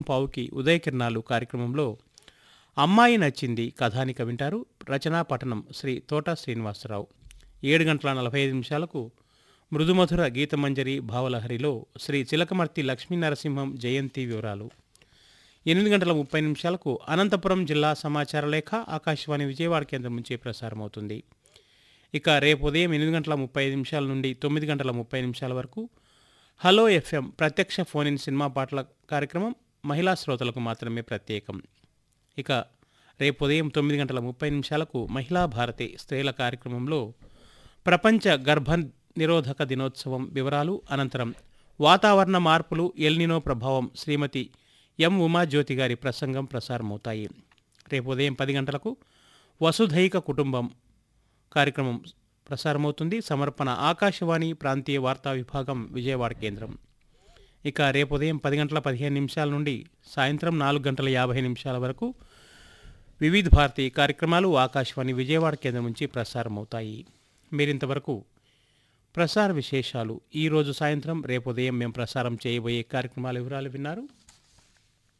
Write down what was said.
పావుకి ఉదయకిరణాలు కార్యక్రమంలో అమ్మాయి నచ్చింది కథానిక వింటారు రచనా పఠనం శ్రీ తోట శ్రీనివాసరావు ఏడు గంటల నలభై ఐదు నిమిషాలకు మృదుమధుర గీతమంజరి భావలహరిలో శ్రీ చిలకమర్తి లక్ష్మీ నరసింహం జయంతి వివరాలు ఎనిమిది గంటల ముప్పై నిమిషాలకు అనంతపురం జిల్లా సమాచార లేఖ ఆకాశవాణి విజయవాడ కేంద్రం నుంచి ప్రసారమవుతుంది ఇక రేపు ఉదయం ఎనిమిది గంటల ముప్పై ఐదు నిమిషాల నుండి తొమ్మిది గంటల ముప్పై నిమిషాల వరకు హలో ఎఫ్ఎం ప్రత్యక్ష ఫోన్ ఇన్ సినిమా పాటల కార్యక్రమం మహిళా శ్రోతలకు మాత్రమే ప్రత్యేకం ఇక రేపు ఉదయం తొమ్మిది గంటల ముప్పై నిమిషాలకు మహిళా భారతి స్త్రీల కార్యక్రమంలో ప్రపంచ గర్భ నిరోధక దినోత్సవం వివరాలు అనంతరం వాతావరణ మార్పులు ఎల్నినో ప్రభావం శ్రీమతి ఎం ఉమాజ్యోతి గారి ప్రసంగం ప్రసారమవుతాయి రేపు ఉదయం పది గంటలకు వసుధైక కుటుంబం కార్యక్రమం ప్రసారమవుతుంది సమర్పణ ఆకాశవాణి ప్రాంతీయ వార్తా విభాగం విజయవాడ కేంద్రం ఇక రేపు ఉదయం పది గంటల పదిహేను నిమిషాల నుండి సాయంత్రం నాలుగు గంటల యాభై నిమిషాల వరకు వివిధ భారతి కార్యక్రమాలు ఆకాశవాణి విజయవాడ కేంద్రం నుంచి ప్రసారమవుతాయి మీరింతవరకు ప్రసార విశేషాలు ఈరోజు సాయంత్రం రేపు ఉదయం మేము ప్రసారం చేయబోయే కార్యక్రమాల వివరాలు విన్నారు